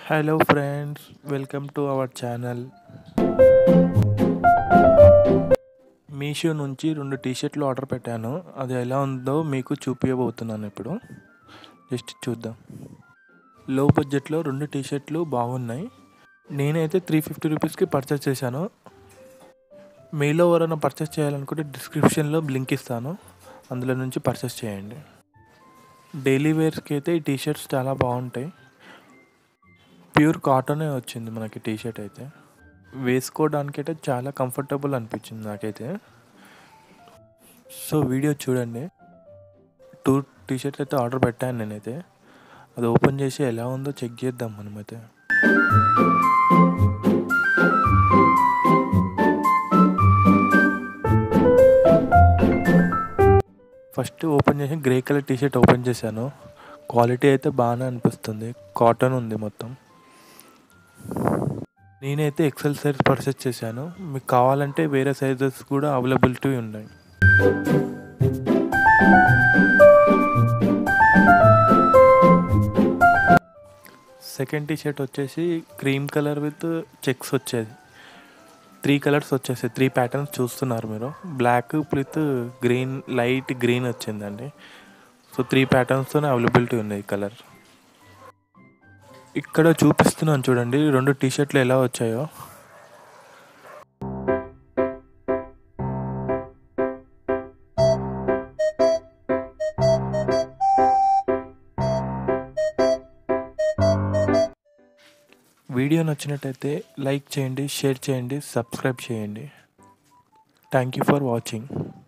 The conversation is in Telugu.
hello friends welcome to our channel Meesho నుంచి రెండు టీషర్ట్లు ఆర్డర్ పెట్టాను అది ఎలా ఉందో మీకు చూపించబోతున్నాను ఇప్పుడు జస్ట్ చూద్దాం లో బడ్జెట్లో రెండు టీషర్ట్లు బాగున్నాయి నేనైతే త్రీ ఫిఫ్టీ రూపీస్కి పర్చేస్ చేశాను మీలో ఎవరైనా పర్చేస్ చేయాలనుకుంటే డిస్క్రిప్షన్లో లింక్ ఇస్తాను అందులో నుంచి పర్చేస్ చేయండి డైలీ వేర్స్కి అయితే ఈ టీషర్ట్స్ చాలా బాగుంటాయి ప్యూర్ కాటనే వచ్చింది మనకి టీషర్ట్ అయితే వేసుకోవడానికి అయితే చాలా కంఫర్టబుల్ అనిపించింది నాకైతే సో వీడియో చూడండి టూ టీషర్ట్స్ అయితే ఆర్డర్ పెట్టాను నేనైతే అది ఓపెన్ చేసి ఎలా ఉందో చెక్ చేద్దాం మనమైతే ఫస్ట్ ఓపెన్ చేసి గ్రే కలర్ టీషర్ట్ ఓపెన్ చేశాను క్వాలిటీ అయితే బాగానే అనిపిస్తుంది కాటన్ ఉంది మొత్తం నేనైతే ఎక్సెల్ సైజ్ పర్చేస్ చేశాను మీకు కావాలంటే వేరే సైజెస్ కూడా అవైలబిలిటీ ఉన్నాయి సెకండ్ టీషర్ట్ వచ్చేసి క్రీమ్ కలర్ విత్ చెక్స్ వచ్చేది త్రీ కలర్స్ వచ్చేసాయి త్రీ ప్యాటర్న్స్ చూస్తున్నారు మీరు black with green light green వచ్చిందండి సో త్రీ ప్యాటర్న్స్తోనే అవైలబిలిటీ ఉంది ఈ కలర్ ఇక్కడ చూపిస్తున్నాను చూడండి రెండు టీషర్ట్లు ఎలా వచ్చాయో వీడియో నచ్చినట్టయితే లైక్ చేయండి షేర్ చేయండి సబ్స్క్రైబ్ చేయండి థ్యాంక్ యూ ఫర్ వాచింగ్